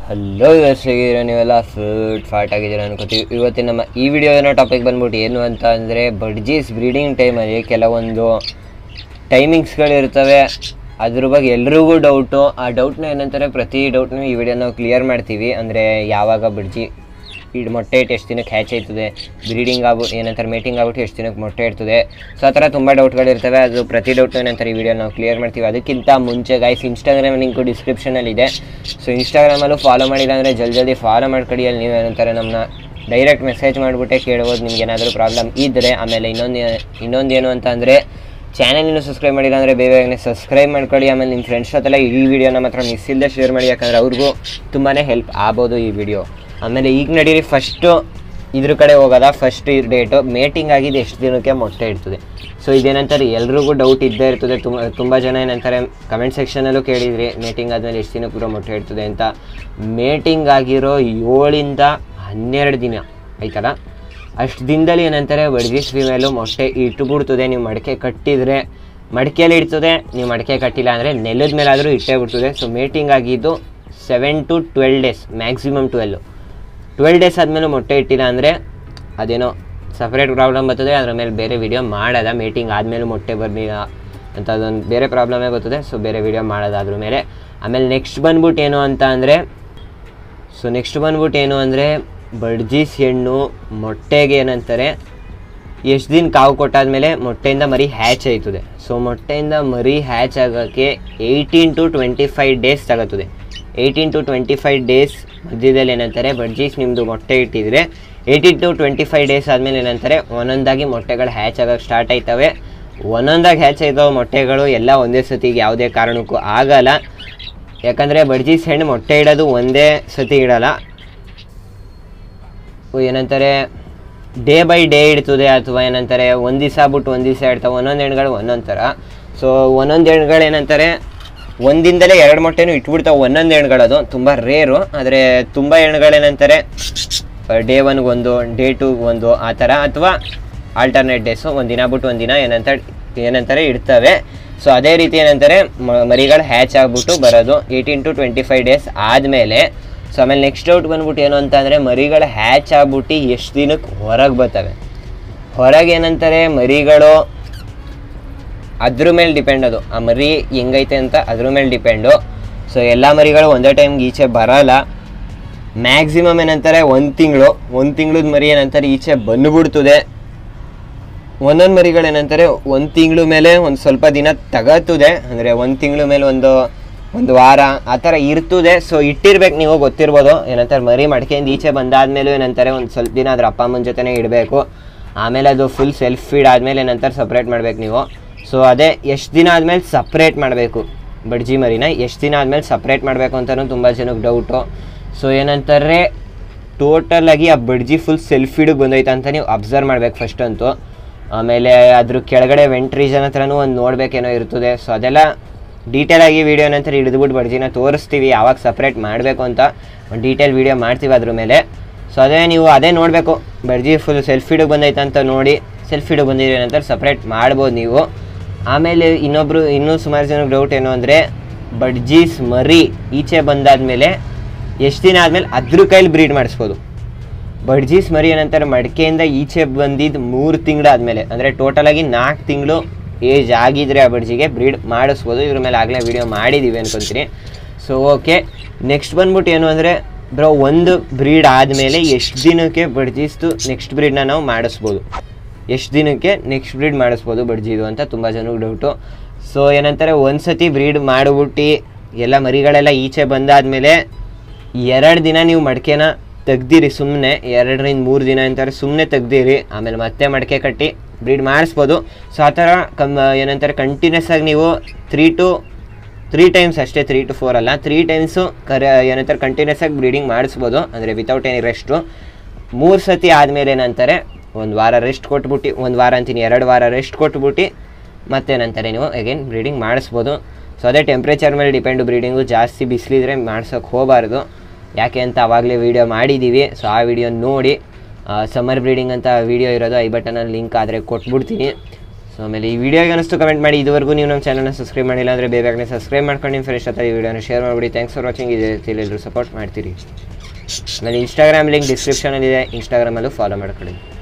hello ಹೇಗಿರೋ ನೀವೆಲ್ಲ food ಫಾಟ್ ಆಗಿದ್ದೀರ ಅನ್ಕೋತೀವಿ ಇವತ್ತಿನ ನಮ್ಮ ಈ ವಿಡಿಯೋನ ಟಾಪಿಕ್ ಬಂದ್ಬಿಟ್ಟು ಏನು ಅಂತ ಅಂದರೆ ಬಡ್ಜೀಸ್ ಬ್ರೀಡಿಂಗ್ ಟೈಮಲ್ಲಿ ಕೆಲವೊಂದು ಟೈಮಿಂಗ್ಸ್ಗಳಿರ್ತವೆ ಅದ್ರ ಬಗ್ಗೆ ಎಲ್ರಿಗೂ ಡೌಟು ಆ ಡೌಟ್ನ ಏನಂತಾರೆ ಪ್ರತಿ ಡೌಟ್ನ ಈ ವಿಡಿಯೋ ನಾವು ಕ್ಲಿಯರ್ ಮಾಡ್ತೀವಿ ಅಂದರೆ ಯಾವಾಗ ಬಡ್ಜಿ ಇಡ್ ಮೊಟ್ಟೆ ಇಟ್ಟು ಎಷ್ಟು ದಿನಕ್ಕೆ ಹ್ಯಾಚ್ ಆಯ್ತದೆ ಬ್ರೀಡಿಂಗ್ ಆಗ್ಬಿಟ್ಟು ಏನಂತಾರೆ ಮೀಟಿಂಗ್ ಆಗ್ಬಿಟ್ಟು ಎಷ್ಟು ದಿನಕ್ಕೆ ಮೊಟ್ಟೆ ಇರ್ತದೆ ಸೊ ಆ ಥರ ತುಂಬ ಡೌಟ್ಗಳಿರ್ತವೆ ಅದು ಪ್ರತಿ ಡೌಟ್ ಏನಂತಾರೆ ಈ ವಿಡಿಯೋ ನಾವು ಕ್ಲಿಯರ್ ಮಾಡ್ತೀವಿ ಅದಕ್ಕಿಂತ ಮುಂಚೆ ಗೈಸ್ ಇನ್ಸ್ಟಾಗ್ರಾಮ್ ಲಿಂಕು ಡಿಸ್ಕ್ರಿಪ್ಷನಲ್ಲಿದೆ ಸೊ ಇನ್ಸ್ಟಾಗ್ರಾಮಲ್ಲೂ ಫಾಲೋ ಮಾಡಿಲ್ಲ ಅಂದರೆ ಜಲ್ದಿ ಜಲ್ದಿ ಫಾಲೋ ಮಾಡ್ಕೊಳ್ಳಿ ಅಲ್ಲಿ ನೀವು ಏನಂತಾರೆ ನಮ್ಮನ್ನ ಡೈರೆಕ್ಟ್ ಮೆಸೇಜ್ ಮಾಡಿಬಿಟ್ಟೆ ಕೇಳ್ಬೋದು ನಿಮ್ಗೆ ಏನಾದರೂ ಪ್ರಾಬ್ಲಮ್ ಇದ್ದರೆ ಆಮೇಲೆ ಇನ್ನೊಂದು ಇನ್ನೊಂದು ಏನು ಅಂತ ಅಂದರೆ ಚಾನಲ್ ಇನ್ನೂ ಸಬ್ಸ್ಕ್ರೈಬ್ ಮಾಡಿಲ್ಲ ಅಂದರೆ ಬೇಗ ಬೇಗನೆ ಸಬ್ಸ್ಕ್ರೈಬ್ ಮಾಡ್ಕೊಳ್ಳಿ ಆಮೇಲೆ ನಿಮ್ಮ ಫ್ರೆಂಡ್ಸ್ ಜೊತೆಲ್ಲ ಈ ವಿಡಿಯೋನ ಮಾತ್ರ ಮಿಸ್ ಇಲ್ಲದೆ ಶೇರ್ ಮಾಡಿ ಯಾಕಂದರೆ ಅವ್ರಿಗೂ ತುಂಬಾ ಹೆಲ್ಪ್ ಆಗ್ಬೋದು ಈ ವಿಡಿಯೋ ಆಮೇಲೆ ಈಗ ನಡೀರಿ ಫಸ್ಟು ಇದ್ರ ಕಡೆ ಹೋಗೋದ ಫಸ್ಟ್ ಡೇಟು ಮೇಟಿಂಗ್ ಆಗಿದ್ದು ಎಷ್ಟು ದಿನಕ್ಕೆ ಮೊಟ್ಟೆ ಇಡ್ತದೆ ಸೊ ಇದೇನಂತಾರೆ ಎಲ್ರಿಗೂ ಡೌಟ್ ಇದ್ದೇ ಇರ್ತದೆ ತುಂಬ ತುಂಬ ಜನ ಏನಂತಾರೆ ಕಮೆಂಟ್ ಸೆಕ್ಷನಲ್ಲೂ ಕೇಳಿದ್ರಿ ಮೇಟಿಂಗ್ ಆದಮೇಲೆ ಎಷ್ಟು ದಿನ ಪೂರ ಮೊಟ್ಟೆ ಇಡ್ತದೆ ಅಂತ ಮೇಟಿಂಗ್ ಆಗಿರೋ ಏಳಿಂದ ಹನ್ನೆರಡು ದಿನ ಆಯ್ತಲ್ಲ ಅಷ್ಟು ದಿನದಲ್ಲಿ ಏನಂತಾರೆ ಬಡ್ಗಿಸ್ ಫಿಮೇಲು ಮೊಟ್ಟೆ ಇಟ್ಬಿಡ್ತದೆ ನೀವು ಮಡಿಕೆ ಕಟ್ಟಿದರೆ ಮಡಿಕೆಯಲ್ಲಿ ಇಡ್ತದೆ ನೀವು ಮಡಿಕೆ ಕಟ್ಟಿಲ್ಲ ಅಂದರೆ ನೆಲದ ಮೇಲಾದರೂ ಇಟ್ಟೇ ಬಿಡ್ತದೆ ಸೊ ಮೇಟಿಂಗ್ ಆಗಿದ್ದು seven to twelve days maximum twelve twelve days ಆದಮೇಲೆ ಮೊಟ್ಟೆ ಇಟ್ಟಿಲ್ಲ ಅಂದರೆ ಅದೇನೋ ಸಪ್ರೇಟ್ ಪ್ರಾಬ್ಲಮ್ ಬರ್ತದೆ ಅದ್ರ ಮೇಲೆ ಬೇರೆ ವಿಡಿಯೋ ಮಾಡೋದ ಮೀಟಿಂಗ್ ಆದಮೇಲೆ ಮೊಟ್ಟೆ ಬರಲಿಲ್ಲ ಅಂತ ಅದೊಂದು ಬೇರೆ ಪ್ರಾಬ್ಲಮೇ ಬರ್ತದೆ ಸೊ ಬೇರೆ ವಿಡಿಯೋ ಮಾಡೋದು ಅದ್ರ ಮೇಲೆ ಆಮೇಲೆ ನೆಕ್ಸ್ಟ್ ಬಂದ್ಬಿಟ್ಟು ಏನು ಅಂತ ಅಂದರೆ ಸೊ ನೆಕ್ಸ್ಟ್ ಬಂದ್ಬಿಟ್ಟು ಏನು ಅಂದರೆ ಬಡ್ಜೀಸ್ ಹೆಣ್ಣು ಮೊಟ್ಟೆಗೆ ಏನಂತಾರೆ ಎಷ್ಟು ದಿನ ಕಾವು ಕೊಟ್ಟಾದ್ಮೇಲೆ ಮೊಟ್ಟೆಯಿಂದ ಮರಿ ಹ್ಯಾಚ್ ಆಯ್ತದೆ ಸೊ ಮೊಟ್ಟೆಯಿಂದ ಮರಿ ಹ್ಯಾಚ್ ಆಗೋಕ್ಕೆ eighteen to twenty five days ತಗೋತದೆ eighteen to twenty five days ಮಧ್ಯದಲ್ಲಿ ಏನಂತಾರೆ ಬಡ್ಜೀಸ್ ನಿಮ್ಮದು ಮೊಟ್ಟೆ ಇಟ್ಟಿದ್ರೆ eighteen to twenty five days ಆದಮೇಲೆ ಏನಂತಾರೆ ಒಂದೊಂದಾಗಿ ಮೊಟ್ಟೆಗಳು ಹ್ಯಾಚ್ ಆಗೋಕ್ಕೆ ಸ್ಟಾರ್ಟ್ ಆಯ್ತವೆ ಒಂದೊಂದಾಗಿ ಹ್ಯಾಚ್ ಆಯ್ತವೆ ಮೊಟ್ಟೆಗಳು ಎಲ್ಲ ಒಂದೇ ಸತಿಗೆ ಯಾವುದೇ ಕಾರಣಕ್ಕೂ ಆಗಲ್ಲ ಯಾಕಂದರೆ ಬಡ್ಜೀಸ್ ಹೆಣ್ಣು ಮೊಟ್ಟೆ ಇಡೋದು ಒಂದೇ ಸತಿ ಇಡಲ್ಲ ಏನಂತಾರೆ ಡೇ ಬೈ ಡೇ ಇಡ್ತದೆ ಅಥವಾ ಏನಂತಾರೆ ಒಂದು ದಿವಸ ಬಿಟ್ಟು ಒಂದು ದಿವಸ ಇಡ್ತಾವೆ ಒಂದೊಂದು ಹೆಣ್ಗಳು ಒಂದೊಂದು ಥರ ಸೊ ಒಂದೊಂದು ಹೆಣ್ಗಳು ಏನಂತಾರೆ ಒಂದಿಂದಲೇ ಎರಡು ಮೊಟ್ಟೆನೂ ಇಟ್ಬಿಡ್ತಾವೆ ಒಂದೊಂದು ಹೆಣ್ಗಳದು ತುಂಬ ರೇರು ಆದರೆ ತುಂಬ ಹೆಣ್ಗಳೇನಂತಾರೆ ಡೇ ಒನ್ಗೆ ಒಂದು ಡೇ ಟೂಗೆ ಒಂದು ಆ ಥರ ಅಥವಾ ಆಲ್ಟರ್ನೇಟ್ ಡೇಸು ಒಂದು ದಿನ ಬಿಟ್ಟು ಒಂದು ದಿನ ಏನಂತ ಏನಂತಾರೆ ಇಡ್ತವೆ ಸೊ ಅದೇ ರೀತಿ ಏನಂತಾರೆ ಮ- ಮರಿಗಳು ಹ್ಯಾಚ್ ಆಗಿಬಿಟ್ಟು ಬರೋದು eighteen to twenty five days ಆದಮೇಲೆ ಸೊ ಆಮೇಲೆ ನೆಕ್ಸ್ಟ್ ಔಟ್ ಬಂದ್ಬಿಟ್ಟು ಏನು ಅಂತ ಅಂದರೆ ಮರಿಗಳು ಹ್ಯಾಚ್ ಆಗ್ಬಿಟ್ಟು ಎಷ್ಟು ದಿನಕ್ಕೆ ಹೊರಗೆ ಬರ್ತವೆ ಹೊರಗೆ ಏನಂತಾರೆ ಮರಿಗಳು ಅದ್ರ ಮೇಲೆ ಡಿಪೆಂಡ್ ಅದು ಆ ಮರಿ ಹೆಂಗೈತೆ ಅಂತ ಅದ್ರ ಮೇಲೆ ಡಿಪೆಂಡು ಸೊ ಎಲ್ಲ ಮರಿಗಳು ಒಂದೇ ಟೈಮ್ಗೆ ಈಚೆ ಬರಲ್ಲ ಮ್ಯಾಕ್ಸಿಮಮ್ ಏನಂತಾರೆ ಒಂದು ತಿಂಗಳು ಒಂದು ತಿಂಗಳದ ಮರಿ ಏನಂತಾರೆ ಈಚೆ ಬಂದುಬಿಡ್ತದೆ ಒಂದೊಂದು ಮರಿಗಳು ಏನಂತಾರೆ ಒಂದು ತಿಂಗಳು ಮೇಲೆ ಒಂದು ಸ್ವಲ್ಪ ದಿನ ತಗತುದೆ ಅಂದರೆ ಒಂದು ತಿಂಗಳು ಮೇಲೆ ಒಂದು ಒಂದು ವಾರ ಆ ಥರ ಇರ್ತದೆ ಸೊ ಇಟ್ಟಿರ್ಬೇಕು ನೀವು ಗೊತ್ತಿರ್ಬೋದು ಏನಂತಾರೆ ಮರಿ ಮಡ್ಕೆಯಿಂದ ಈಚೆ ಬಂದಾದ್ಮೇಲೂ ಏನಂತಾರೆ ಒಂದು ಸ್ವಲ್ಪ ದಿನ ಅದ್ರ ಅಪ್ಪ ಅಮ್ಮನ ಜೊತೆನೇ ಇಡಬೇಕು ಆಮೇಲೆ ಅದು ಫುಲ್ ಸೆಲ್ಫ್ ಫೀಡ್ ಆದಮೇಲೆ ಏನಂತಾರೆ ಸಪ್ರೇಟ್ ಮಾಡ್ಬೇಕು ನೀವು ಸೊ ಅದೇ ಎಷ್ಟು ದಿನ ಆದಮೇಲೆ ಸಪ್ರೇಟ್ ಮಾಡಬೇಕು ಬಡ್ಜಿ ಮರಿನ ಎಷ್ಟು ದಿನ ಆದಮೇಲೆ ಸಪ್ರೇಟ್ ಮಾಡಬೇಕು ಅಂತಲೂ ತುಂಬ ಜನಕ್ಕೆ ಡೌಟು ಸೊ ಏನಂತಾರೆ ಟೋಟಲ್ ಆಗಿ ಆ ಬಡ್ಜಿ ಫುಲ್ ಸೆಲ್ಫ್ ಫೀಡಿಗೆ ಬಂದೈತೆ ಅಂತ ನೀವು ಅಬ್ಸರ್ವ್ ಮಾಡ್ಬೇಕು ಫಸ್ಟ್ ಅಂತೂ ಆಮೇಲೆ ಅದ್ರ ಕೆಳಗಡೆ ವೆಂಟ್ ರೀಜನ್ ಹತ್ರನೂ ಒಂದು ನೋಡ್ಬೇಕೇನೋ ಇರ್ತದೆ ಸೊ ಅದೆಲ್ಲ ಡೀಟೇಲ್ ಆಗಿ ವಿಡಿಯೋ ನಂತರ ಹಿಡಿದ್ಬಿಟ್ಟು ಬಡ್ಜಿನ ತೋರಿಸ್ತೀವಿ ಯಾವಾಗ ಸಪ್ರೇಟ್ ಮಾಡಬೇಕು ಅಂತ ಒಂದು ಡೀಟೇಲ್ ವಿಡಿಯೋ ಮಾಡ್ತೀವಿ ಅದ್ರ ಮೇಲೆ ಸೊ ಅದೇ ನೀವು ಅದೇ ನೋಡಬೇಕು ಬಡ್ಜಿ ಫುಲ್ ಸೆಲ್ಫ್ ಫೀಡಿಗೆ ಬಂದೈತೆ ಅಂತ ನೋಡಿ ಸೆಲ್ಫ್ ಫೀಡಿಗೆ ಬಂದಿರೋ ನಂತರ ಸಪ್ರೇಟ್ ಮಾಡ್ಬೋದು ನೀವು ಆಮೇಲೆ ಇನ್ನೊಬ್ರು ಇನ್ನೂ ಸುಮಾರು ಜನಕ್ಕೆ ಡೌಟ್ ಏನು ಅಂದರೆ ಬಡ್ಜೀಸ್ ಮರಿ ಈಚೆ ಬಂದಾದ್ಮೇಲೆ ಎಷ್ಟು ದಿನ ಆದಮೇಲೆ ಅದ್ರ ಕೈಲಿ ಬ್ರೀಡ್ ಮಾಡಿಸ್ಬೋದು ಬಡ್ಜೀಸ್ ಮರಿ ಏನಂತಾರೆ ಮಡಿಕೆಯಿಂದ ಈಚೆ ಬಂದಿದ್ದು ಮೂರು ತಿಂಗಳಾದಮೇಲೆ ಅಂದರೆ ಟೋಟಲಾಗಿ ನಾಲ್ಕು ತಿಂಗಳು ಏಜ್ ಆಗಿದ್ರೆ ಆ ಬಡ್ಜಿಗೆ ಬ್ರೀಡ್ ಮಾಡಿಸ್ಬೋದು ಇದ್ರ ಮೇಲೆ ಆಗಲೇ ವಿಡಿಯೋ ಮಾಡಿದ್ದೀವಿ ಅನ್ಕೊತೀನಿ ಸೊ ಓಕೆ ನೆಕ್ಸ್ಟ್ ಬಂದ್ಬಿಟ್ಟು ಏನು ಅಂದರೆ ಬ್ರೋ ಒಂದು ಬ್ರೀಡ್ ಆದಮೇಲೆ ಎಷ್ಟು ದಿನಕ್ಕೆ ಬಡ್ಜೀಸ್ದು ನೆಕ್ಸ್ಟ್ ಬ್ರೀಡ್ನ ನಾವು ಮಾಡಿಸ್ಬೋದು ಎಷ್ಟು ದಿನಕ್ಕೆ ನೆಕ್ಸ್ಟ್ ಬ್ರೀಡ್ ಮಾಡಿಸ್ಬೋದು ಬಡ್ಜಿದು ಅಂತ ತುಂಬ ಜನಕ್ಕೆ ಡೌಟು ಸೊ ಏನಂತಾರೆ ಒಂದು ಸತಿ ಬ್ರೀಡ್ ಮಾಡಿಬಿಟ್ಟು ಎಲ್ಲ ಮರಿಗಳೆಲ್ಲ ಈಚೆ ಬಂದಾದಮೇಲೆ ಎರಡು ದಿನ ನೀವು ಮಡಿಕೆನ ತೆಗ್ದಿರಿ ಸುಮ್ಮನೆ ಎರಡರಿಂದ ಮೂರು ದಿನ ಅಂತಾರೆ ಸುಮ್ಮನೆ ತೆಗ್ದಿರಿ ಆಮೇಲೆ ಮತ್ತೆ ಮಡಿಕೆ ಕಟ್ಟಿ ಬ್ರೀಡ್ ಮಾಡಿಸ್ಬೋದು ಸೊ ಆ ಥರ ಕಮ್ ಏನಂತಾರೆ ಕಂಟಿನ್ಯೂಸ್ ಆಗಿ ನೀವು ತ್ರೀ ಟು ತ್ರೀ ಟೈಮ್ಸ್ ಅಷ್ಟೇ ತ್ರೀ ಟು ಫೋರ್ ಅಲ್ಲ ತ್ರೀ ಟೈಮ್ಸು ಕರ ಏನಂತಾರೆ ಕಂಟಿನ್ಯೂಸ್ ಆಗಿ ಬ್ರೀಡಿಂಗ್ ಮಾಡಿಸ್ಬೋದು ಅಂದರೆ ವಿತೌಟ್ ಎನಿ ರೆಸ್ಟು ಮೂರು ಸತಿ ಆದಮೇಲೆ ಏನಂತಾರೆ ಒಂದು ವಾರ ರೆಸ್ಟ್ ಕೊಟ್ಬಿಟ್ಟು ಒಂದು ವಾರ ಅಂತೀನಿ ಎರಡು ವಾರ ರೆಸ್ಟ್ ಕೊಟ್ಬಿಟ್ಟು ಮತ್ತೇನಂತಾರೆ ನೀವು ಅಗೇನ್ ಬ್ರೀಡಿಂಗ್ ಮಾಡಿಸ್ಬೋದು ಸೊ ಅದೇ ಟೆಂಪ್ರೇಚರ್ ಮೇಲೆ ಡಿಪೆಂಡು ಬ್ರೀಡಿಂಗು ಜಾಸ್ತಿ ಬಿಸಿಲಿದ್ರೆ ಮಾಡ್ಸೋಕ್ಕೆ ಹೋಗಬಾರ್ದು ಯಾಕೆ ಅಂತ ಆವಾಗಲೇ ವೀಡಿಯೋ ಮಾಡಿದ್ದೀವಿ ಸೊ ಆ ವಿಡಿಯೋ ನೋಡಿ ಸಮ್ಮರ್ ಬ್ರೀಡಿಂಗ್ ಅಂತ ವೀಡಿಯೋ ಇರೋದು ಐ ಬಟನಲ್ಲಿ ಲಿಂಕ್ ಆದರೆ ಕೊಟ್ಬಿಡ್ತೀನಿ ಸೊ ಆಮೇಲೆ ಈ ವಿಡಿಯೋಗೆ ಅನಿಸ್ತು ಕಮೆಂಟ್ ಮಾಡಿ ಇದುವರೆಗೂ ನೀವು ನಮ್ಮ ಚಾನಲ್ನ ಸಬ್ಸ್ಕ್ರೈಬ್ ಮಾಡಿಲ್ಲ ಅಂದರೆ ಬೇಗನೆ ಸಬ್ಸ್ಕ್ರೈಬ್ ಮಾಡ್ಕೊಂಡು ನಿಮ್ಮ ಫ್ರೆಂಡ್ಸ್ ಹತ್ರ ಈ ವಿಡಿಯೋನ ಶೇರ್ ಮಾಡಿಬಿಡಿ ಥ್ಯಾಂಕ್ಸ್ ಫಾರ್ ವಾಚಿಂಗ್ ಇದೇ ರೀತಿಯಲ್ಲಿ ಎಲ್ಲರೂ ಸಪೋರ್ಟ್ ಮಾಡ್ತೀರಿ ಆಮೇಲೆ ಇನ್ಸ್ಟಾಗ್ರಾಮ್ ಲಿಂಕ್ ಡಿಸ್ಕ್ರಿಪ್ಷನಲ್ಲಿದೆ ಇನ್ಸ್ಟಾಗ್ರಾಮಲ್ಲೂ ಫಾಲೋ ಮಾಡ್ಕೊಳ್ಳಿ